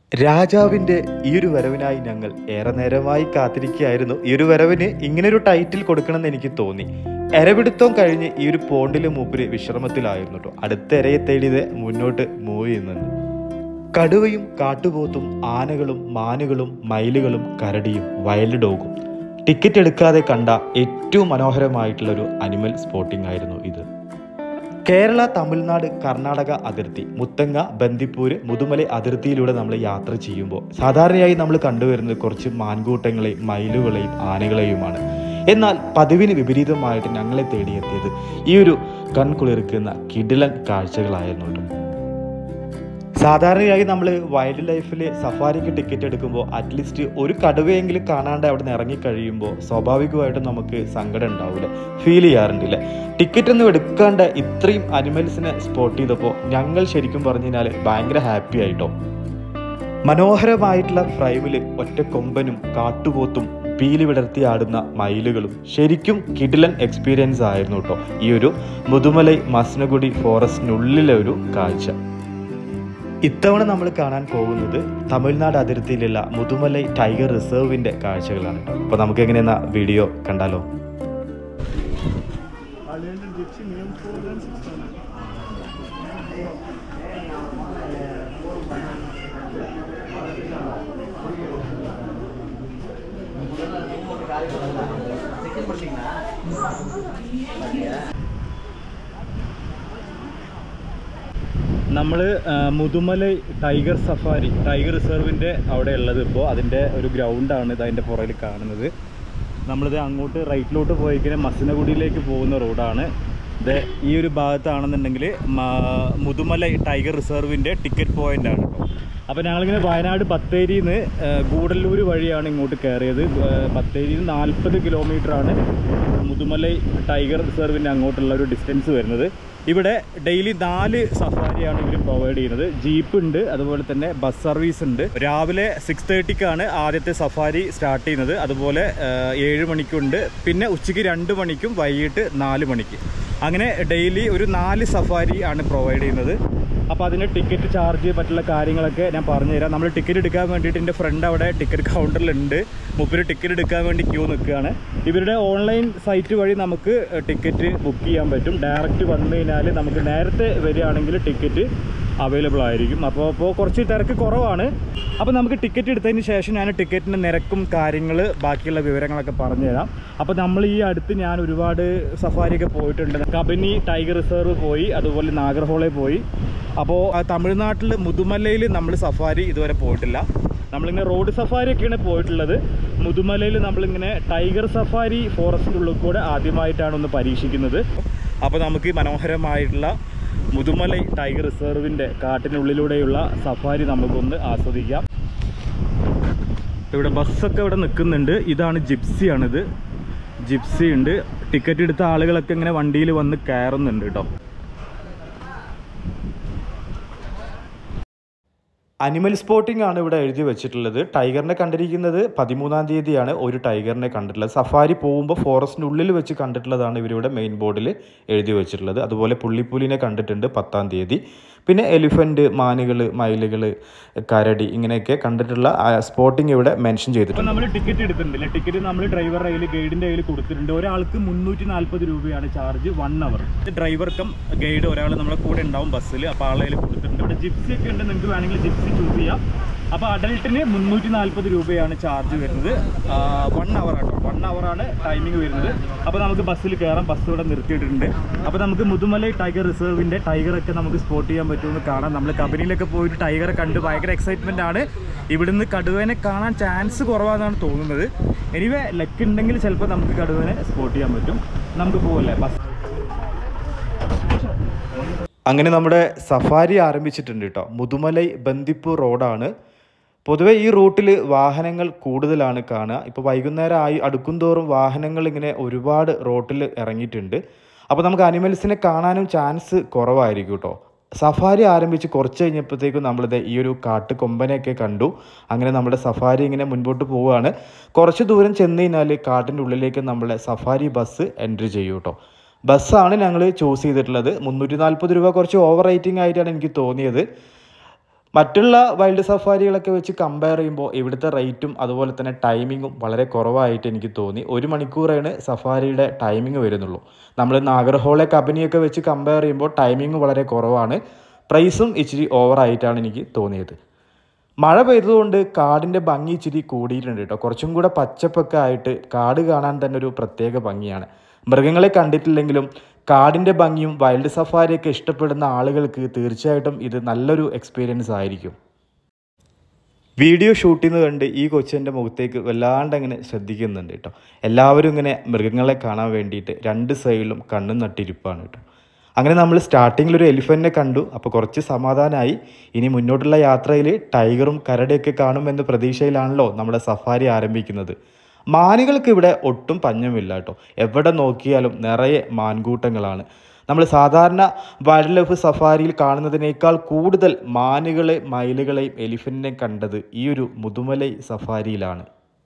രാജാവിൻ്റെ ഈ ഒരു വരവിനായി ഞങ്ങൾ ഏറെ നേരമായി കാത്തിരിക്കുകയായിരുന്നു ഈ ഒരു വരവിന് ഇങ്ങനൊരു ടൈറ്റിൽ കൊടുക്കണമെന്ന് എനിക്ക് തോന്നി എരപിടുത്തം കഴിഞ്ഞ് ഈ ഒരു പോണ്ടിൽ മൂപ്പര് വിശ്രമത്തിലായിരുന്നു കേട്ടോ അടുത്ത എരയെ തേടിയത് മുന്നോട്ട് മൂവ് ചെയ്യുന്നുണ്ട് കടുവയും കാട്ടുപോത്തും ആനകളും മാനുകളും മയിലുകളും കരടിയും വൈൽഡ് ഡോഗും ടിക്കറ്റ് എടുക്കാതെ കണ്ട ഏറ്റവും മനോഹരമായിട്ടുള്ള ഒരു അനിമൽ സ്പോട്ടിംഗ് ആയിരുന്നു ഇത് കേരള തമിഴ്നാട് കർണാടക അതിർത്തി മുത്തങ്ങ ബന്ദിപ്പൂര് മുതുമല അതിർത്തിയിലൂടെ നമ്മൾ യാത്ര ചെയ്യുമ്പോൾ സാധാരണയായി നമ്മൾ കണ്ടുവരുന്നത് കുറച്ച് മാൻകൂട്ടങ്ങളെയും മയിലുകളെയും ആനകളെയുമാണ് എന്നാൽ പതിവിന് വിപരീതമായിട്ട് ഞങ്ങളെ തേടിയെത്തിയത് ഈ ഒരു കൺകുളിർക്കുന്ന കിടിലൻ കാഴ്ചകളായിരുന്നു കേട്ടോ സാധാരണയായി നമ്മൾ വൈൽഡ് ലൈഫിൽ സഫാരിക്ക് ടിക്കറ്റ് എടുക്കുമ്പോൾ അറ്റ്ലീസ്റ്റ് ഒരു കടുവയെങ്കിലും കാണാണ്ട് അവിടെ നിന്ന് ഇറങ്ങിക്കഴിയുമ്പോൾ സ്വാഭാവികമായിട്ടും നമുക്ക് സങ്കടം ഉണ്ടാവില്ല ഫീൽ ചെയ്യാറുണ്ടല്ലേ ടിക്കറ്റ് ഒന്നും എടുക്കാണ്ട് ഇത്രയും അനിമൽസിനെ സ്പോട്ട് ചെയ്തപ്പോൾ ഞങ്ങൾ ശരിക്കും പറഞ്ഞു കഴിഞ്ഞാൽ ഭയങ്കര ഹാപ്പി ആയിട്ടോ മനോഹരമായിട്ടുള്ള ഫ്രൈമിൽ ഒറ്റക്കൊമ്പനും കാട്ടുപോത്തും പീലി വിടർത്തി ആടുന്ന മയിലുകളും ശരിക്കും കിടിലൻ എക്സ്പീരിയൻസ് ആയിരുന്നു കേട്ടോ ഈ ഒരു മുതുമലൈ മസ്നഗുഡി ഫോറസ്റ്റിനുള്ളിലെ ഒരു കാഴ്ച ഇത്തവണ നമ്മൾ കാണാൻ പോകുന്നത് തമിഴ്നാട് അതിർത്തിയിലുള്ള മുതുമലൈ ടൈഗർ റിസർവിന്റെ കാഴ്ചകളാണ് കേട്ടോ അപ്പോൾ നമുക്ക് എങ്ങനെയെന്ന വീഡിയോ കണ്ടാലോ നമ്മൾ മുതുമലൈ ടൈഗർ സഫാരി ടൈഗർ റിസർവിൻ്റെ അവിടെ ഉള്ളത് ഇപ്പോൾ അതിൻ്റെ ഒരു ഗ്രൗണ്ടാണ് ഇത് അതിൻ്റെ പുറകിൽ കാണുന്നത് നമ്മളിത് അങ്ങോട്ട് റൈറ്റിലോട്ട് പോയി കഴിഞ്ഞാൽ മസനഗുഡിയിലേക്ക് പോകുന്ന റോഡാണ് ഇത് ഈ ഒരു ഭാഗത്താണെന്നുണ്ടെങ്കിൽ മ- മുതുമലൈ ടൈഗർ റിസർവിൻ്റെ ടിക്കറ്റ് പോയിൻ്റ് ആണ് കേട്ടോ അപ്പോൾ ഞങ്ങളിങ്ങനെ വയനാട് ബത്തേരിയിൽ നിന്ന് ഗൂഡല്ലൂർ വഴിയാണ് ഇങ്ങോട്ട് കയറിയത് ഏഹ് ബത്തേരിയിൽ നിന്ന് നാൽപ്പത് കിലോമീറ്ററാണ് മുതുമലൈ ടൈഗർ റിസർവിൻ്റെ അങ്ങോട്ടുള്ള ഒരു ഡിസ്റ്റൻസ് വരുന്നത് ഇവിടെ ഡെയിലി നാല് സഫാരിയാണ് ഇവർ പ്രൊവൈഡ് ചെയ്യുന്നത് ജീപ്പ് ഉണ്ട് അതുപോലെ തന്നെ ബസ് സർവീസ് ഉണ്ട് രാവിലെ സിക്സ് തേർട്ടിക്കാണ് ആദ്യത്തെ സഫാരി സ്റ്റാർട്ട് ചെയ്യുന്നത് അതുപോലെ ഏഹ്, ഏഴ് മണിക്കുണ്ട് പിന്നെ ഉച്ചയ്ക്ക് രണ്ട് മണിക്കും വൈകിട്ട് നാല് മണിക്ക് അങ്ങനെ ഡെയിലി ഒരു നാല് സഫാരി ആണ് പ്രൊവൈഡ് ചെയ്യുന്നത് അപ്പോൾ അതിന് ടിക്കറ്റ് ചാർജ് മറ്റുള്ള കാര്യങ്ങളൊക്കെ ഞാൻ പറഞ്ഞുതരാം നമ്മൾ ടിക്കറ്റ് എടുക്കാൻ വേണ്ടിയിട്ട് എൻ്റെ ഫ്രണ്ട് അവിടെ ടിക്കറ്റ് കൗണ്ടറിലുണ്ട് മുപ്പര് ടിക്കറ്റ് എടുക്കാൻ വേണ്ടി ക്യൂ നിൽക്കുകയാണ് ഇവരുടെ ഓൺലൈൻ സൈറ്റ് വഴി നമുക്ക് ടിക്കറ്റ് ബുക്ക് ചെയ്യാൻ പറ്റും ഡയറക്റ്റ് വന്നു കഴിഞ്ഞാൽ നമുക്ക് നേരത്തെ വരികയാണെങ്കിൽ ടിക്കറ്റ് അവൈലബിൾ ആയിരിക്കും അപ്പോൾ അപ്പോൾ കുറച്ച് തിരക്ക് കുറവാണ് അപ്പോൾ നമുക്ക് ടിക്കറ്റ് എടുത്തതിന് ശേഷം ഞാൻ ടിക്കറ്റിൻ്റെ നിരക്കും കാര്യങ്ങൾ ബാക്കിയുള്ള വിവരങ്ങളൊക്കെ പറഞ്ഞുതരാം അപ്പോൾ നമ്മൾ ഈ അടുത്ത് ഞാൻ ഒരുപാട് സഫാരിയൊക്കെ പോയിട്ടുണ്ട് കബനി ടൈഗർ റിസർവ് പോയി അതുപോലെ നാഗർഹോളയിൽ പോയി അപ്പോൾ തമിഴ്നാട്ടിൽ മുതുമലയിൽ നമ്മൾ സഫാരി ഇതുവരെ പോയിട്ടില്ല നമ്മളിങ്ങനെ റോഡ് സഫാരി ഒക്കെയാണ് പോയിട്ടുള്ളത് മുതുമലയിൽ നമ്മളിങ്ങനെ ടൈഗർ സഫാരി ഫോറസ്റ്റിൻ്റെ ഉള്ളിൽ കൂടെ ആദ്യമായിട്ടാണ് ഒന്ന് പരീക്ഷിക്കുന്നത് അപ്പോൾ നമുക്ക് ഈ മനോഹരമായിട്ടുള്ള മുതുമലൈ ടൈഗർ റിസർവിൻ്റെ കാട്ടിനുള്ളിലൂടെയുള്ള സഫാരി നമുക്കൊന്ന് ആസ്വദിക്കാം ഇവിടെ ബസ്സൊക്കെ ഇവിടെ നിൽക്കുന്നുണ്ട് ഇതാണ് ജിപ്സിയാണിത് ജിപ്സി ഉണ്ട് ടിക്കറ്റ് എടുത്ത ആളുകളൊക്കെ ഇങ്ങനെ വണ്ടിയിൽ വന്ന് കയറുന്നുണ്ട് കേട്ടോ അനിമൽ സ്പോട്ടിംഗ് ആണ് ഇവിടെ എഴുതി വെച്ചിട്ടുള്ളത് ടൈഗറിനെ കണ്ടിരിക്കുന്നത് പതിമൂന്നാം തീയതിയാണ് ഒരു ടൈഗറിനെ കണ്ടിട്ടുള്ളത് സഫാരി പോകുമ്പോൾ ഫോറസ്റ്റിനുള്ളിൽ വെച്ച് കണ്ടിട്ടുള്ളതാണ് ഇവരിവിടെ മെയിൻ ബോർഡിൽ എഴുതി വെച്ചിട്ടുള്ളത് അതുപോലെ പുള്ളിപ്പുലിനെ കണ്ടിട്ടുണ്ട് പത്താം തീയതി പിന്നെ എലിഫൻറ്റ് മാനുകൾ മയിലുകൾ കരടി ഇങ്ങനെയൊക്കെ കണ്ടിട്ടുള്ള സ്പോട്ടിംഗ് ഇവിടെ മെൻഷൻ ചെയ്തിട്ടുണ്ട് നമ്മൾ ടിക്കറ്റ് എടുത്തിട്ടുണ്ട് ടിക്കറ്റ് നമ്മൾ ഡ്രൈവർ കയ്യിൽ ഗൈഡിൻ്റെ കയ്യിൽ കൊടുത്തിട്ടുണ്ട് ഒരാൾക്ക് മുന്നൂറ്റി നാൽപ്പത് രൂപയാണ് ചാർജ് വൺ അവർ ഡ്രൈവർക്കും ഗൈഡ് ഒരാൾ നമ്മുടെ കൂടെ ഉണ്ടാവും ബസ്സിൽ അപ്പോൾ ആളെ കയ്യിൽ കൊടുത്തിട്ടുണ്ട് ഇവിടെ ജിപ്സി ഒക്കെ ഉണ്ട് നിങ്ങൾക്ക് വേണമെങ്കിൽ ജിപ്സി ചൂസ് ചെയ്യാം അപ്പോൾ അഡൽട്ടിന് മുന്നൂറ്റി നാൽപ്പത് രൂപയാണ് ചാർജ് വരുന്നത് വൺ അവർ ആട്ടോ വൺ ആണ് ടൈമിംഗ് വരുന്നത് അപ്പോൾ നമുക്ക് ബസ്സിൽ കയറാം ബസ് ഇവിടെ നിർത്തിയിട്ടുണ്ട് അപ്പോൾ നമുക്ക് മുതുമലൈ ടൈഗർ റിസർവിൻ്റെ ടൈഗറൊക്കെ നമുക്ക് സ്പോട്ട് ചെയ്യാൻ പറ്റുമെന്ന് കാണാം നമ്മൾ കമ്പനിയിലൊക്കെ പോയിട്ട് ടൈഗറെ കണ്ട് ഭയങ്കര എക്സൈറ്റ്മെൻ്റ് ആണ് ഇവിടുന്ന് കടുവേനെ കാണാൻ ചാൻസ് കുറവാണെന്നാണ് തോന്നുന്നത് എനിവേ ലക്ക് ഉണ്ടെങ്കിൽ ചിലപ്പോൾ നമുക്ക് കടുവേനെ സ്പോട്ട് ചെയ്യാൻ പറ്റും നമുക്ക് പോകല്ലേ ബസ് അങ്ങനെ നമ്മുടെ സഫാരി ആരംഭിച്ചിട്ടുണ്ട് കേട്ടോ മുതുമലൈ ബന്ദിപ്പൂർ റോഡാണ് പൊതുവെ ഈ റൂട്ടിൽ വാഹനങ്ങൾ കൂടുതലാണ് കാണുക ഇപ്പോൾ വൈകുന്നേരം ആയി അടുക്കും തോറും വാഹനങ്ങൾ ഇങ്ങനെ ഒരുപാട് റോട്ടിൽ ഇറങ്ങിയിട്ടുണ്ട് അപ്പോൾ നമുക്ക് അനിമൽസിനെ കാണാനും ചാൻസ് കുറവായിരിക്കും കേട്ടോ സഫാരി ആരംഭിച്ച് കുറച്ച് കഴിഞ്ഞപ്പോഴത്തേക്കും നമ്മളിത് ഈ ഒരു കാട്ടുകൊമ്പനെയൊക്കെ കണ്ടു അങ്ങനെ നമ്മുടെ സഫാരി ഇങ്ങനെ മുൻപോട്ട് പോവുകയാണ് കുറച്ച് ദൂരം ചെന്ന് കഴിഞ്ഞാൽ കാട്ടിൻ്റെ ഉള്ളിലേക്ക് നമ്മളെ സഫാരി ബസ് എൻട്രി ചെയ്യും കേട്ടോ ബസ്സാണ് ഞങ്ങൾ ചൂസ് ചെയ്തിട്ടുള്ളത് മുന്നൂറ്റി നാൽപ്പത് രൂപ കുറച്ച് ഓവർ റേറ്റിംഗ് ആയിട്ടാണ് എനിക്ക് തോന്നിയത് മറ്റുള്ള വൈൽഡ് സഫാരികളൊക്കെ വെച്ച് കമ്പയർ ചെയ്യുമ്പോൾ ഇവിടുത്തെ റേറ്റും അതുപോലെ തന്നെ ടൈമിങ്ങും വളരെ കുറവായിട്ട് എനിക്ക് തോന്നി ഒരു മണിക്കൂറാണ് സഫാരിയുടെ ടൈമിംഗ് വരുന്നുള്ളൂ നമ്മൾ നാഗർഹോളെ കബനിയൊക്കെ വെച്ച് കമ്പയർ ചെയ്യുമ്പോൾ ടൈമിംഗ് വളരെ കുറവാണ് പ്രൈസും ഇച്ചിരി ഓവറായിട്ടാണ് എനിക്ക് തോന്നിയത് മഴ പെയ്തതുകൊണ്ട് കാടിൻ്റെ ഭംഗി ഇച്ചിരി കൂടിയിട്ടുണ്ട് കേട്ടോ കുറച്ചും കൂടെ പച്ചപ്പൊക്കെ ആയിട്ട് കാട് കാണാൻ തന്നെ ഒരു പ്രത്യേക ഭംഗിയാണ് മൃഗങ്ങളെ കണ്ടിട്ടില്ലെങ്കിലും കാടിൻ്റെ ഭംഗിയും വൈൽഡ് സഫാരിയൊക്കെ ഇഷ്ടപ്പെടുന്ന ആളുകൾക്ക് തീർച്ചയായിട്ടും ഇത് നല്ലൊരു എക്സ്പീരിയൻസ് ആയിരിക്കും വീഡിയോ ഷൂട്ട് ചെയ്യുന്നത് കണ്ട് ഈ കൊച്ചിൻ്റെ മുഖത്തേക്ക് വല്ലാണ്ട് അങ്ങനെ ശ്രദ്ധിക്കുന്നുണ്ട് കേട്ടോ എല്ലാവരും ഇങ്ങനെ മൃഗങ്ങളെ കാണാൻ വേണ്ടിയിട്ട് രണ്ട് സൈഡിലും കണ്ണും നട്ടിരിപ്പാണ് കേട്ടോ അങ്ങനെ നമ്മൾ സ്റ്റാർട്ടിങ്ങിൽ ഒരു എലിഫൻറ്റിനെ കണ്ടു അപ്പോൾ കുറച്ച് സമാധാനമായി ഇനി മുന്നോട്ടുള്ള യാത്രയിൽ ടൈഗറും കരടിയൊക്കെ കാണുമെന്ന പ്രതീക്ഷയിലാണല്ലോ നമ്മുടെ സഫാരി ആരംഭിക്കുന്നത് മാനുകൾക്ക് ഇവിടെ ഒട്ടും പഞ്ഞമില്ല കേട്ടോ എവിടെ നോക്കിയാലും നിറയെ മാൻകൂട്ടങ്ങളാണ് നമ്മൾ സാധാരണ വൈൽഡ് ലൈഫ് സഫാരിയിൽ കാണുന്നതിനേക്കാൾ കൂടുതൽ മാനുകളെ മയിലുകളെയും എലിഫൻറ്റിനെയും കണ്ടത് ഈ ഒരു മുതുമലൈ സഫാരിയിലാണ്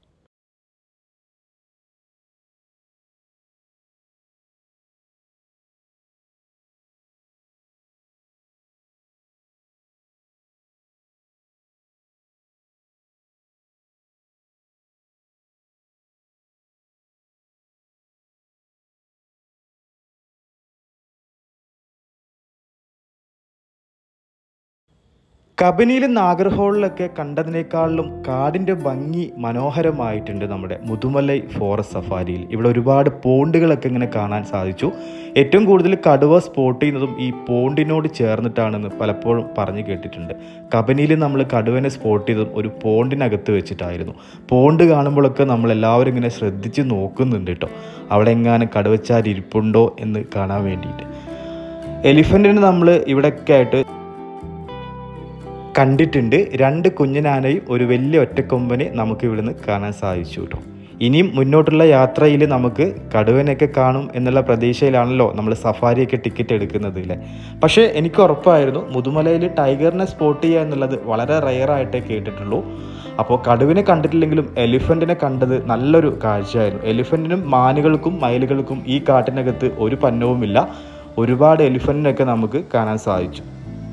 കബനിയിലും നാഗർഹോളിലൊക്കെ കണ്ടതിനേക്കാളിലും കാടിൻ്റെ ഭംഗി മനോഹരമായിട്ടുണ്ട് നമ്മുടെ മുതുമലൈ ഫോറസ്റ്റ് സഫാരിയിൽ ഇവിടെ ഒരുപാട് പോണ്ടുകളൊക്കെ ഇങ്ങനെ കാണാൻ സാധിച്ചു ഏറ്റവും കൂടുതൽ കടുവ സ്പോട്ട് ചെയ്യുന്നതും ഈ പോണ്ടിനോട് ചേർന്നിട്ടാണെന്ന് പലപ്പോഴും പറഞ്ഞു കേട്ടിട്ടുണ്ട് കബനിയിൽ നമ്മൾ കടുവനെ സ്പോട്ട് ചെയ്തതും ഒരു പോണ്ടിനകത്ത് വെച്ചിട്ടായിരുന്നു പോണ്ട് കാണുമ്പോഴൊക്കെ നമ്മൾ എല്ലാവരും ഇങ്ങനെ ശ്രദ്ധിച്ച് നോക്കുന്നുണ്ട് കേട്ടോ അവിടെ എങ്ങാനും കടുവച്ചാരി ഇരിപ്പുണ്ടോ എന്ന് കാണാൻ വേണ്ടിയിട്ട് എലിഫൻറ്റിന് നമ്മൾ ഇവിടെയൊക്കെ ആയിട്ട് കണ്ടിട്ടുണ്ട് രണ്ട് കുഞ്ഞനാനയും ഒരു വലിയ ഒറ്റക്കൊമ്പനെ നമുക്ക് ഇവിടുന്ന് കാണാൻ സാധിച്ചു കേട്ടോ ഇനിയും മുന്നോട്ടുള്ള യാത്രയിൽ നമുക്ക് കടുവനൊക്കെ കാണും എന്നുള്ള പ്രതീക്ഷയിലാണല്ലോ നമ്മൾ സഫാരിയൊക്കെ ടിക്കറ്റ് എടുക്കുന്നത് അല്ലേ പക്ഷേ എനിക്ക് ഉറപ്പായിരുന്നു മുതുമലയിൽ ടൈഗറിനെ സ്പോട്ട് ചെയ്യുക എന്നുള്ളത് വളരെ റെയറായിട്ടേ കേട്ടിട്ടുള്ളൂ അപ്പോൾ കടുവിനെ കണ്ടിട്ടില്ലെങ്കിലും എലിഫൻറ്റിനെ കണ്ടത് നല്ലൊരു കാഴ്ചയായിരുന്നു എലിഫൻറ്റിനും മാനുകൾക്കും മയിലുകൾക്കും ഈ കാട്ടിനകത്ത് ഒരു പന്നവുമില്ല ഒരുപാട് എലിഫൻറ്റിനൊക്കെ നമുക്ക് കാണാൻ സാധിച്ചു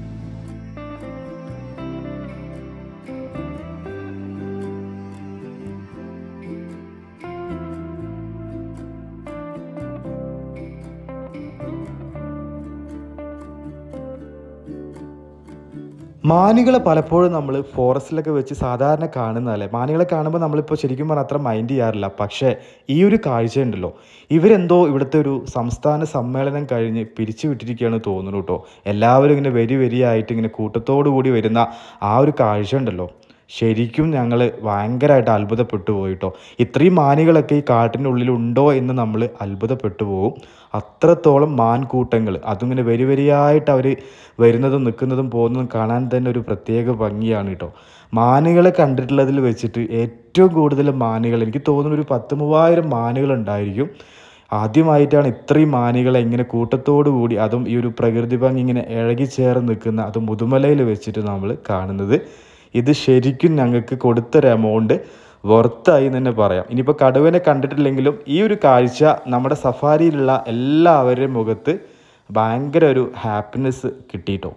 മാനുകളെ പലപ്പോഴും നമ്മൾ ഫോറസ്റ്റിലൊക്കെ വെച്ച് സാധാരണ കാണുന്നതല്ലേ മാനുകളെ കാണുമ്പോൾ നമ്മളിപ്പോൾ ശരിക്കും പറഞ്ഞാൽ അത്ര മൈൻഡ് ചെയ്യാറില്ല പക്ഷേ ഈ ഒരു കാഴ്ച ഉണ്ടല്ലോ ഇവരെന്തോ ഇവിടുത്തെ ഒരു സംസ്ഥാന സമ്മേളനം കഴിഞ്ഞ് പിരിച്ചു വിട്ടിരിക്കുകയാണ് തോന്നുന്നു കേട്ടോ എല്ലാവരും ഇങ്ങനെ വരി വരിയായിട്ട് ഇങ്ങനെ കൂട്ടത്തോടു കൂടി വരുന്ന ആ ഒരു കാഴ്ച ഉണ്ടല്ലോ ശരിക്കും ഞങ്ങൾ ഭയങ്കരമായിട്ട് അത്ഭുതപ്പെട്ടു പോയിട്ടോ ഇത്രയും മാനുകളൊക്കെ ഈ കാട്ടിനുള്ളിൽ ഉണ്ടോ എന്ന് നമ്മൾ അത്ഭുതപ്പെട്ടു പോകും അത്രത്തോളം മാൻകൂട്ടങ്ങൾ അതിങ്ങനെ വരി വരിയായിട്ട് അവർ വരുന്നതും നിൽക്കുന്നതും പോകുന്നതും കാണാൻ തന്നെ ഒരു പ്രത്യേക ഭംഗിയാണ് കേട്ടോ മാനുകളെ കണ്ടിട്ടുള്ളതിൽ വെച്ചിട്ട് ഏറ്റവും കൂടുതൽ മാനുകൾ എനിക്ക് തോന്നുന്നു ഒരു പത്ത് മൂവായിരം മാനുകൾ ഉണ്ടായിരിക്കും ആദ്യമായിട്ടാണ് ഇത്രയും മാനുകളെ ഇങ്ങനെ കൂട്ടത്തോടു കൂടി അതും ഈ ഒരു പ്രകൃതി ഭംഗി ഇങ്ങനെ ഇഴകിച്ചേർന്ന് നിൽക്കുന്ന അത് മുതുമലയിൽ വെച്ചിട്ട് നമ്മൾ കാണുന്നത് ഇത് ശരിക്കും ഞങ്ങൾക്ക് കൊടുത്തൊരു എമൗണ്ട് വർത്തായി എന്ന് തന്നെ പറയാം ഇനിയിപ്പോൾ കടുവനെ കണ്ടിട്ടില്ലെങ്കിലും ഈ ഒരു കാഴ്ച നമ്മുടെ സഫാരിയിലുള്ള എല്ലാവരുടെയും മുഖത്ത് ഭയങ്കര ഒരു ഹാപ്പിനെസ് കിട്ടിയിട്ടോ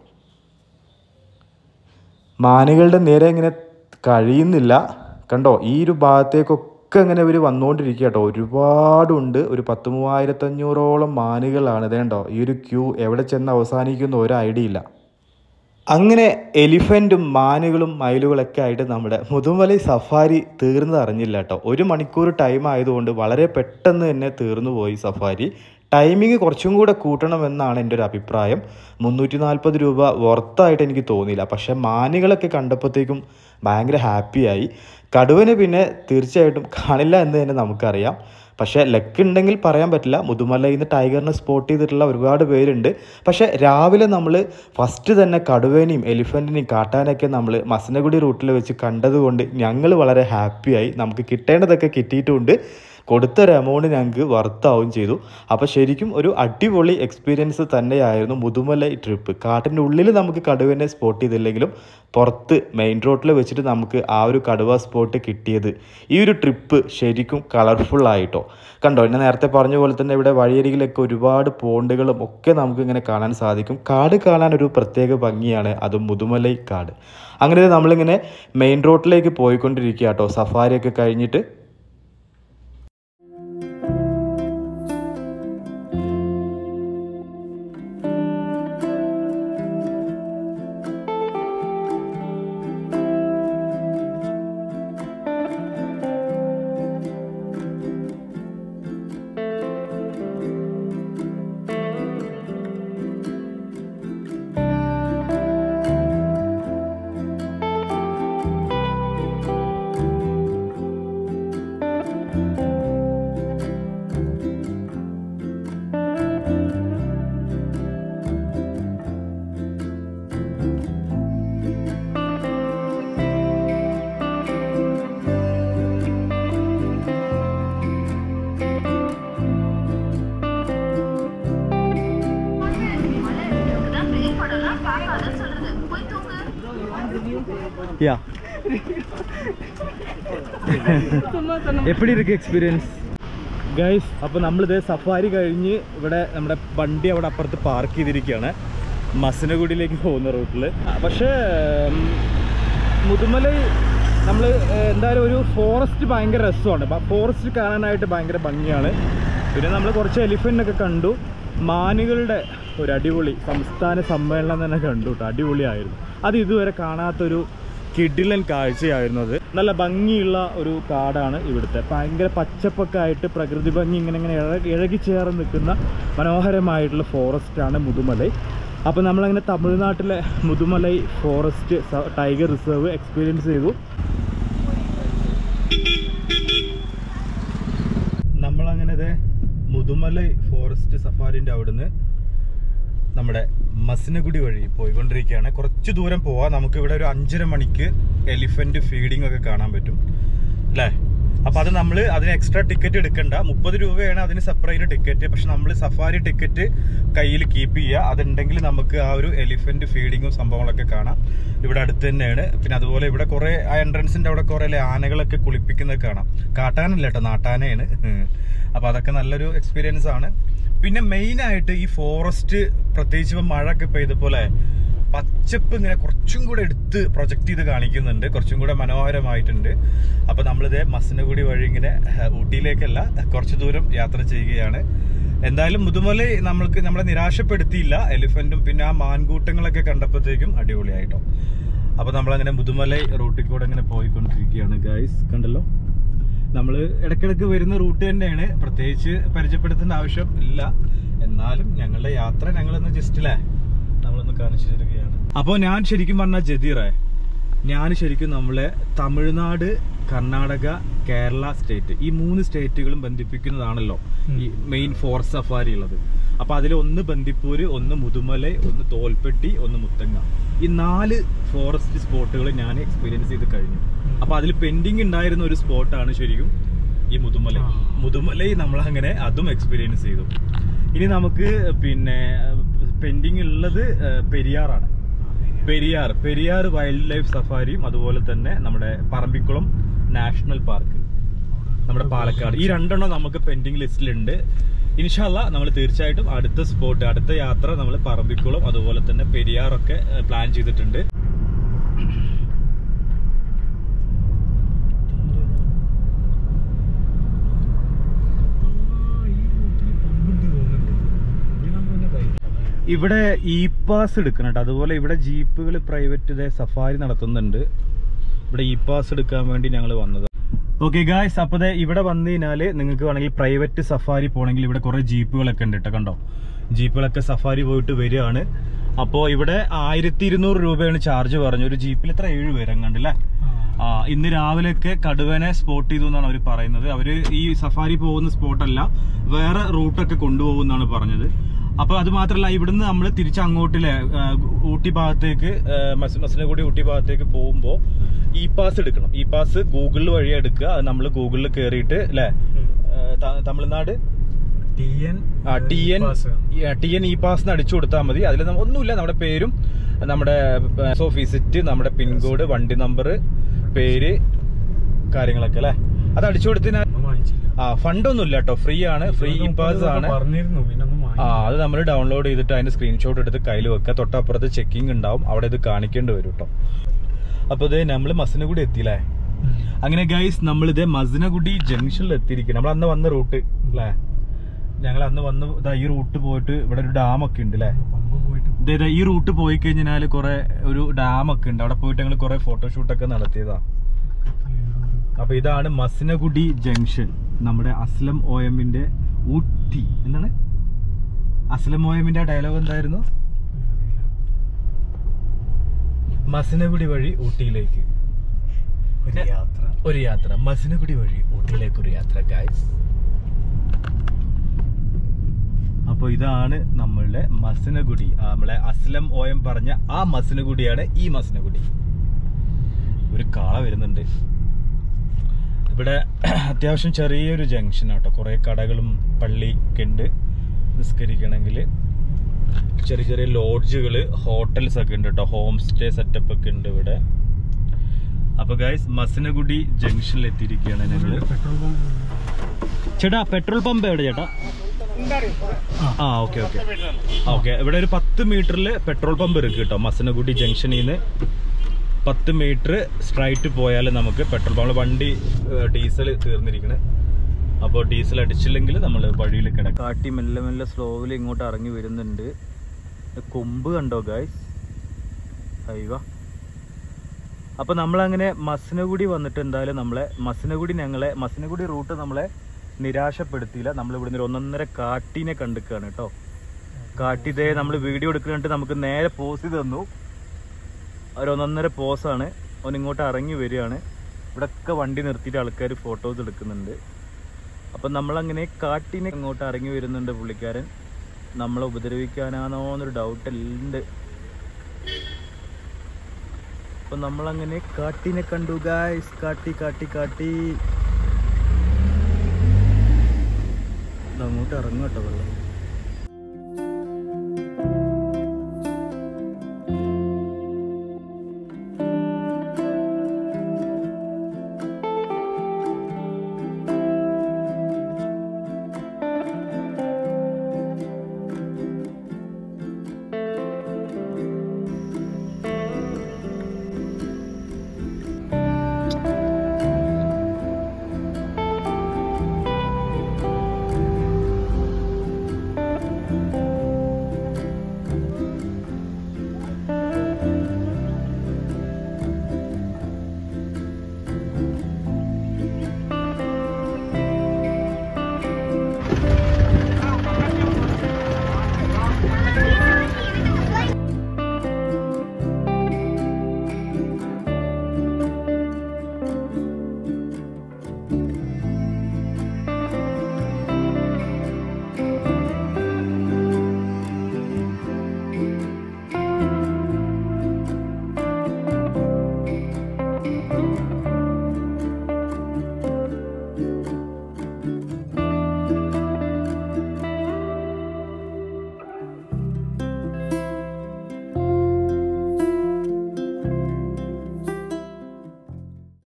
മാനുകളുടെ നേരെ ഇങ്ങനെ കഴിയുന്നില്ല കണ്ടോ ഈ ഒരു ഭാഗത്തേക്കൊക്കെ ഇങ്ങനെ ഇവർ വന്നുകൊണ്ടിരിക്കുക കേട്ടോ ഒരുപാടുണ്ട് ഒരു പത്ത് മൂവായിരത്തഞ്ഞൂറോളം മാനുകളാണ് ഇതേണ്ടോ ഈ ഒരു ക്യൂ എവിടെ ചെന്ന് അവസാനിക്കുന്ന ഒരു ഐഡിയ ഇല്ല അങ്ങനെ എലിഫൻറ്റും മാനുകളും മയിലുകളൊക്കെ ആയിട്ട് നമ്മുടെ മുതുമലൈ സഫാരി തീർന്നത് അറിഞ്ഞില്ല കേട്ടോ ഒരു മണിക്കൂർ ടൈം ആയതുകൊണ്ട് വളരെ പെട്ടെന്ന് തന്നെ തീർന്നു പോയി സഫാരി ടൈമിങ് കുറച്ചും കൂടെ കൂട്ടണമെന്നാണ് എൻ്റെ ഒരു അഭിപ്രായം മുന്നൂറ്റി നാൽപ്പത് രൂപ വർത്തായിട്ട് എനിക്ക് തോന്നിയില്ല പക്ഷേ മാനുകളൊക്കെ കണ്ടപ്പോഴത്തേക്കും ഭയങ്കര ഹാപ്പിയായി കടുവന് പിന്നെ തീർച്ചയായിട്ടും കാണില്ല എന്ന് തന്നെ നമുക്കറിയാം പക്ഷേ ലക്ക് ഉണ്ടെങ്കിൽ പറയാൻ പറ്റില്ല മുതുമലയിൽ നിന്ന് ടൈഗറിനെ സ്പോട്ട് ചെയ്തിട്ടുള്ള ഒരുപാട് പേരുണ്ട് പക്ഷേ രാവിലെ നമ്മൾ ഫസ്റ്റ് തന്നെ കടുവേനെയും എലിഫൻറ്റിനെയും കാട്ടാനൊക്കെ നമ്മൾ മസനഗുഡി റൂട്ടിൽ വെച്ച് കണ്ടതുകൊണ്ട് ഞങ്ങൾ വളരെ ഹാപ്പിയായി നമുക്ക് കിട്ടേണ്ടതൊക്കെ കിട്ടിയിട്ടുമുണ്ട് കൊടുത്തൊരു എമൗണ്ട് ഞങ്ങൾക്ക് വർത്താവും ചെയ്തു അപ്പോൾ ശരിക്കും ഒരു അടിപൊളി എക്സ്പീരിയൻസ് തന്നെയായിരുന്നു മുതുമല ട്രിപ്പ് കാട്ടിൻ്റെ ഉള്ളിൽ നമുക്ക് കടുവനെ സ്പോട്ട് ചെയ്തില്ലെങ്കിലും പുറത്ത് മെയിൻ റോഡിൽ വെച്ചിട്ട് നമുക്ക് ആ ഒരു കടുവ സ്പോട്ട് കിട്ടിയത് ഈ ഒരു ട്രിപ്പ് ശരിക്കും കളർഫുൾ ആയിട്ടോ കണ്ടോ ഞാൻ നേരത്തെ പറഞ്ഞ പോലെ തന്നെ ഇവിടെ വഴിയരികിലൊക്കെ ഒരുപാട് പോണ്ടുകളും ഒക്കെ നമുക്ക് ഇങ്ങനെ കാണാൻ സാധിക്കും കാട് കാണാൻ ഒരു പ്രത്യേക ഭംഗിയാണ് അതും മുതുമലൈ കാട് അങ്ങനെ നമ്മളിങ്ങനെ മെയിൻ റോഡിലേക്ക് പോയിക്കൊണ്ടിരിക്കുക കേട്ടോ സഫാരിയൊക്കെ കഴിഞ്ഞിട്ട് இதுதான் பிரேக் பண்ணலாம் பார்க்காதன்னு சொல்றது போய் தூங்கு யா എപ്പടി ഇருக்கு എക്സ്പീരിയൻസ് ഗൈസ് അപ്പോൾ നമ്മളിത് സഫാരി കഴിഞ്ഞ് ഇവിടെ നമ്മുടെ വണ്ടി അവിടെ അപ്പുറത്ത് പാർക്ക് ചെയ്തിരിക്കുകയാണ് മസനഗുഡിയിലേക്ക് പോകുന്ന റൂട്ടിൽ പക്ഷേ ഉം, മുതുമല നമ്മൾ എന്തായാലും ഒരു ഫോറസ്റ്റ് ഭയങ്കര രസമാണ് ഫോറസ്റ്റ് കാണാനായിട്ട് ഭയങ്കര ഭംഗിയാണ് പിന്നെ നമ്മൾ കുറച്ച് എലിഫൻ്റ് ഒക്കെ കണ്ടു മാനുകളുടെ ഒരു അടിപൊളി സംസ്ഥാന സമ്മേളനം തന്നെ കണ്ടു കേട്ടോ അടിപൊളിയായിരുന്നു അത് ഇതുവരെ കാണാത്തൊരു കിഡിലൻ കാഴ്ചയായിരുന്നു അത് നല്ല ഭംഗിയുള്ള ഒരു കാടാണ് ഇവിടുത്തെ ഭയങ്കര പച്ചപ്പൊക്കെ ആയിട്ട് പ്രകൃതി ഭംഗി ഇങ്ങനെ ഇങ്ങനെ ഇഴ ഇഴകി ചേർന്ന് നിൽക്കുന്ന മനോഹരമായിട്ടുള്ള ഫോറസ്റ്റാണ് മുതുമലൈ അപ്പോൾ നമ്മളങ്ങനെ തമിഴ്നാട്ടിലെ മുതുമലൈ ഫോറസ്റ്റ് സ- ടൈഗർ റിസർവ് എക്സ്പീരിയൻസ് ചെയ്തു നമ്മളങ്ങനെ ദേ മുതുമലൈ ഫോറസ്റ്റ് സഫാരിൻ്റെ അവിടുന്ന് നമ്മുടെ മസിനഗുഡി വഴി പോയിക്കൊണ്ടിരിക്കുകയാണ് കുറച്ച് ദൂരം പോവാം നമുക്ക് ഇവിടെ ഒരു അഞ്ചര മണിക്ക് എലിഫന്റ് ഫീഡിംഗ് ഒക്കെ കാണാൻ പറ്റും അല്ലേ അപ്പൊ അത് നമ്മൾ അതിന് എക്സ്ട്രാ ടിക്കറ്റ് എടുക്കണ്ട മുപ്പത് രൂപയാണ് അതിന് സെപ്പറേറ്റ് ടിക്കറ്റ് പക്ഷെ നമ്മൾ സഫാരി ടിക്കറ്റ് കയ്യിൽ കീപ്പ് ചെയ്യുക അതുണ്ടെങ്കിൽ നമുക്ക് ആ ഒരു എലിഫന്റ് ഫീഡിങ്ങും സംഭവങ്ങളൊക്കെ കാണാം ഇവിടെ അടുത്ത് തന്നെയാണ് പിന്നെ അതുപോലെ ഇവിടെ കുറെ ആ എൻട്രൻസിന്റെ അവിടെ കുറെ ആനകളൊക്കെ കുളിപ്പിക്കുന്നത് കാണാം കാട്ടാനല്ല കേട്ടോ നാട്ടാനയാണ് അപ്പൊ അതൊക്കെ നല്ലൊരു എക്സ്പീരിയൻസ് ആണ് പിന്നെ മെയിൻ ആയിട്ട് ഈ ഫോറസ്റ്റ് പ്രത്യേകിച്ച് ഇപ്പൊ മഴ ഒക്കെ പെയ്തപ്പോലെ പച്ചപ്പ് ഇങ്ങനെ കുറച്ചും കൂടെ എടുത്ത് പ്രൊജക്ട് ചെയ്ത് കാണിക്കുന്നുണ്ട് കുറച്ചും കൂടെ മനോഹരമായിട്ടുണ്ട് അപ്പൊ നമ്മളിത് മസനഗുഡി വഴി ഇങ്ങനെ ഏഹ്, ഊട്ടിയിലേക്കല്ല കുറച്ച് ദൂരം യാത്ര ചെയ്യുകയാണ് എന്തായാലും മുതുമല നമ്മൾക്ക് നമ്മളെ നിരാശപ്പെടുത്തിയില്ല എലിഫന്റും പിന്നെ ആ മാൻകൂട്ടങ്ങളൊക്കെ കണ്ടപ്പോഴത്തേക്കും അടിപൊളിയായിട്ടോ അപ്പൊ നമ്മളങ്ങനെ മുതുമല റൂട്ടിൽ കൂടെ ഇങ്ങനെ പോയിക്കൊണ്ടിരിക്കുകയാണ് ഗൈസ് കണ്ടല്ലോ നമ്മൾ ഇടയ്ക്കിടയ്ക്ക് വരുന്ന റൂട്ട് തന്നെയാണ് പ്രത്യേകിച്ച് പരിചയപ്പെടുത്തേണ്ട ആവശ്യം ഇല്ല എന്നാലും ഞങ്ങളുടെ യാത്ര ഞങ്ങളൊന്ന് ജസ്റ്റ് അല്ലേ നമ്മളൊന്ന് കാണിച്ചു തരികയാണ് അപ്പോൾ ഞാൻ ശരിക്കും പറഞ്ഞ ജദീറേ ഞാൻ ശരിക്കും നമ്മളെ തമിഴ്നാട് കർണാടക കേരള സ്റ്റേറ്റ് ഈ മൂന്ന് സ്റ്റേറ്റുകളും ബന്ധിപ്പിക്കുന്നതാണല്ലോ ഈ മെയിൻ ഫോറസ്റ്റ് സഫാരി ഉള്ളത് അപ്പൊ അതിൽ ഒന്ന് ബന്ദിപ്പൂര് ഒന്ന് മുതുമലൈ ഒന്ന് തോൽപ്പെട്ടി ഒന്ന് മുത്തങ്ങ ഈ നാല് ഫോറസ്റ്റ് സ്പോട്ടുകൾ ഞാൻ എക്സ്പീരിയൻസ് ചെയ്ത് കഴിഞ്ഞു അപ്പൊ അതിൽ പെൻഡിങ് ഉണ്ടായിരുന്ന ഒരു സ്പോട്ടാണ് ശരിക്കും ഈ മുതുമലൈ മുതുമലൈ നമ്മൾ അങ്ങനെ അതും എക്സ്പീരിയൻസ് ചെയ്തു ഇനി നമുക്ക് പിന്നെ പെൻഡിങ് ഉള്ളത് ഏഹ്, പെരിയാറാണ് പെരിയാർ പെരിയാർ വൈൽഡ് ലൈഫ് സഫാരിയും അതുപോലെ തന്നെ നമ്മുടെ പറമ്പിക്കുളം നാഷണൽ പാർക്ക് നമ്മുടെ പാലക്കാട് ഈ രണ്ടെണ്ണം നമുക്ക് പെൻഡിങ് ലിസ്റ്റിലുണ്ട് ഇൻഷാല്ല നമ്മൾ തീർച്ചയായിട്ടും അടുത്ത സ്പോട്ട് അടുത്ത യാത്ര നമ്മൾ പറമ്പിക്കുളം അതുപോലെ തന്നെ പെരിയാറൊക്കെ പ്ലാൻ ചെയ്തിട്ടുണ്ട് ഇവിടെ ഇ പാസ് എടുക്കണം കേട്ടോ അതുപോലെ ഇവിടെ ജീപ്പുകൾ പ്രൈവറ്റ് സഫാരി നടത്തുന്നുണ്ട് ഇവിടെ ഇ പാസ് എടുക്കാൻ വേണ്ടി ഞങ്ങൾ വന്നത് ഓക്കെ ഗായ്സ് അപ്പോൾ ദേ ഇവിടെ വന്നു കഴിഞ്ഞാൽ നിങ്ങൾക്ക് വേണമെങ്കിൽ പ്രൈവറ്റ് സഫാരി പോകണമെങ്കിൽ ഇവിടെ കുറേ ജീപ്പുകളൊക്കെ ഉണ്ട് കേട്ടോ കണ്ടോ ജീപ്പുകളൊക്കെ സഫാരി പോയിട്ട് വരികയാണ് അപ്പോൾ ഇവിടെ ആയിരത്തി ഇരുന്നൂറ് രൂപയാണ് ചാർജ് പറഞ്ഞു ഒരു ജീപ്പിൽ എത്ര ഏഴ് പേരും കണ്ടില്ലേ ആ ഇന്ന് രാവിലെയൊക്കെ കടുവനെ സ്പോട്ട് ചെയ്തു എന്നാണ് അവർ പറയുന്നത് അവര് ഈ സഫാരി പോകുന്ന സ്പോട്ടല്ല വേറെ റൂട്ടൊക്കെ കൊണ്ടുപോകുന്നാണ് പറഞ്ഞത് അപ്പൊ അത് മാത്രല്ല ഇവിടുന്ന് നമ്മൾ തിരിച്ച് അങ്ങോട്ടിലെ ആ, ഊട്ടി ഭാഗത്തേക്ക് ആ, മസ- മസനഗുഡി ഊട്ടി ഭാഗത്തേക്ക് പോകുമ്പോൾ ഇ പാസ് എടുക്കണം ഇ പാസ് ഗൂഗിളിൽ വഴി എടുക്കുക അത് നമ്മൾ ഗൂഗിളിൽ കയറിയിട്ട് അല്ലേ തമിഴ്നാട് ടി എൻ ആ T N T N E pass അടിച്ചു കൊടുത്താൽ മതി അതിൽ ഒന്നുമില്ല നമ്മുടെ പേരും നമ്മുടെ ഓഫ് വിസിറ്റ് നമ്മുടെ പിൻകോഡ് വണ്ടി നമ്പർ പേര് കാര്യങ്ങളൊക്കെ അല്ലേ അത് അടിച്ചു കൊടുത്തതിനാൽ ഒന്നും വാങ്ങിച്ചില്ല ആ ഫണ്ടൊന്നും ഇല്ല കേട്ടോ ഫ്രീ ആണ് ഫ്രീ ഇ പാസ് ആണ് പറഞ്ഞിരുന്നു പിന്നെ ഒന്നും ആ അത് നമ്മൾ ഡൗൺലോഡ് ചെയ്തിട്ട് അതിന്റെ സ്ക്രീൻഷോട്ട് എടുത്ത് കയ്യിൽ വെക്കുക തൊട്ടപ്പുറത്ത് ചെക്കിംഗ് ഉണ്ടാവും അവിടെ ഇത് കാണിക്കേണ്ടി വരും കേട്ടോ അപ്പൊ ഇത് നമ്മൾ മസനഗുഡി എത്തിയില്ലേ അങ്ങനെ ഗൈസ് നമ്മൾ ഇത് മസനഗുഡി ജംഗ്ഷനിൽ എത്തിയിരിക്കും നമ്മൾ അന്ന് വന്ന റൂട്ട് അല്ലേ ഞങ്ങൾ അന്ന് വന്ന് ദാ ഈ റൂട്ട് പോയിട്ട് ഇവിടെ ഒരു ഡാം ഒക്കെ ഉണ്ട് അല്ലേ പമ്പ് പോയിട്ട് ദേ ദാ ഈ റൂട്ട് പോയി കഴിഞ്ഞാൽ കുറെ ഒരു ഡാം ഒക്കെ ഉണ്ട് അവിടെ പോയിട്ട് ഞങ്ങൾ കുറെ ഫോട്ടോഷൂട്ടൊക്കെ നടത്തിയതാ അപ്പൊ ഇതാണ് മസനഗുഡി ജംഗ്ഷൻ നമ്മുടെ അസ്ലം ഒ എമ്മിന്റെ ഊട്ടി എന്താണ് അസ്ലം ഒ എമ്മിന്റെ ഡയലോഗ് എന്തായിരുന്നു മസനഗുഡി വഴി ഊട്ടിയിലേക്ക് ഒരു യാത്ര ഒരു യാത്ര മസനഗുഡി വഴി ഊട്ടിയിലേക്ക് ഒരു യാത്ര ഗായ്സ് അപ്പോൾ ഇതാണ് നമ്മളുടെ മസനഗുഡി ആ, നമ്മളെ അസ്ലം ഒ എം പറഞ്ഞ ആ മസനഗുഡിയാണ് ഈ മസനഗുഡി ഒരു കാള വരുന്നുണ്ട് ഇവിടെ അത്യാവശ്യം ചെറിയൊരു ജംഗ്ഷൻ ആട്ടോ കുറേ കടകളും പള്ളി ഒക്കെ ഉണ്ട് നിസ്കരിക്കണമെങ്കിൽ ചെറിയ ചെറിയ ലോഡ്ജുകൾ ഹോട്ടൽസ് ഒക്കെ ഉണ്ട് കേട്ടോ ഹോം സ്റ്റേ സെറ്റപ്പ് ഒക്കെ ഉണ്ട് ഇവിടെ അപ്പൊ ഗൈസ് മസനഗുഡി ജംഗ്ഷനിൽ എത്തിയിരിക്കുകയാണ് ഞങ്ങള് പെട്രോൾ പമ്പ് ചേട്ടാ പെട്രോൾ പമ്പ് എവിടെ ചേട്ടാ ആ ഓക്കെ ഓക്കെ ഓക്കെ ഇവിടെ ഒരു പത്ത് മീറ്ററിൽ പെട്രോൾ പമ്പ് ഇருக்கு കേട്ടോ മസനഗുഡി ജംഗ്ഷനിൽ നിന്ന് പത്ത് മീറ്റർ സ്ട്രൈറ്റ് പോയാൽ നമുക്ക് പെട്രോൾ പമ്പ് വണ്ടി ഡീസൽ തീർന്നിരിക്കണ് അപ്പോൾ ഡീസൽ അടിച്ചില്ലെങ്കിൽ നമ്മൾ വഴിയിൽ കിടക്കും കാട്ടി മെല്ലെ മെല്ലെ സ്ലോവിൽ ഇങ്ങോട്ട് ഇറങ്ങി വരുന്നുണ്ട് ഇത് കൊമ്പ് കണ്ടോ ഗായ്സ് അയ്യോ അപ്പോൾ നമ്മളങ്ങനെ മസനഗുഡി വന്നിട്ട് എന്തായാലും നമ്മളെ മസനഗുഡി ഞങ്ങളെ മസനഗുഡി റൂട്ട് നമ്മളെ നിരാശപ്പെടുത്തിയില്ല നമ്മൾ ഇവിടുന്ന് ഒരു ഒന്നൊന്നര കാട്ടിനെ കണ്ടിക്കാണ് കേട്ടോ കാട്ടിതേ നമ്മൾ വീഡിയോ എടുക്കുന്നുണ്ട് നമുക്ക് നേരെ പോസ് ചെയ്ത് തന്നു ഒരു ഒന്നൊന്നര പോസാണ് അവൻ ഇങ്ങോട്ട് ഇറങ്ങി വരികയാണ് ഇവിടെയൊക്കെ വണ്ടി നിർത്തിയിട്ട് ആൾക്കാർ ഫോട്ടോസ് എടുക്കുന്നുണ്ട് അപ്പം നമ്മളങ്ങനെ കാട്ടിനെ ഇങ്ങോട്ട് ഇറങ്ങി വരുന്നുണ്ട് പുള്ളിക്കാരൻ നമ്മളെ ഉപദ്രവിക്കാനാണോ എന്നൊരു ഡൗട്ട് ഉണ്ട് അപ്പൊ നമ്മളങ്ങനെ കാട്ടിനെ കണ്ടു ഗായ്സ് കാട്ടി കാട്ടി കാട്ടി ഇത് അങ്ങോട്ട് ഇറങ്ങും കേട്ടോ വെള്ളം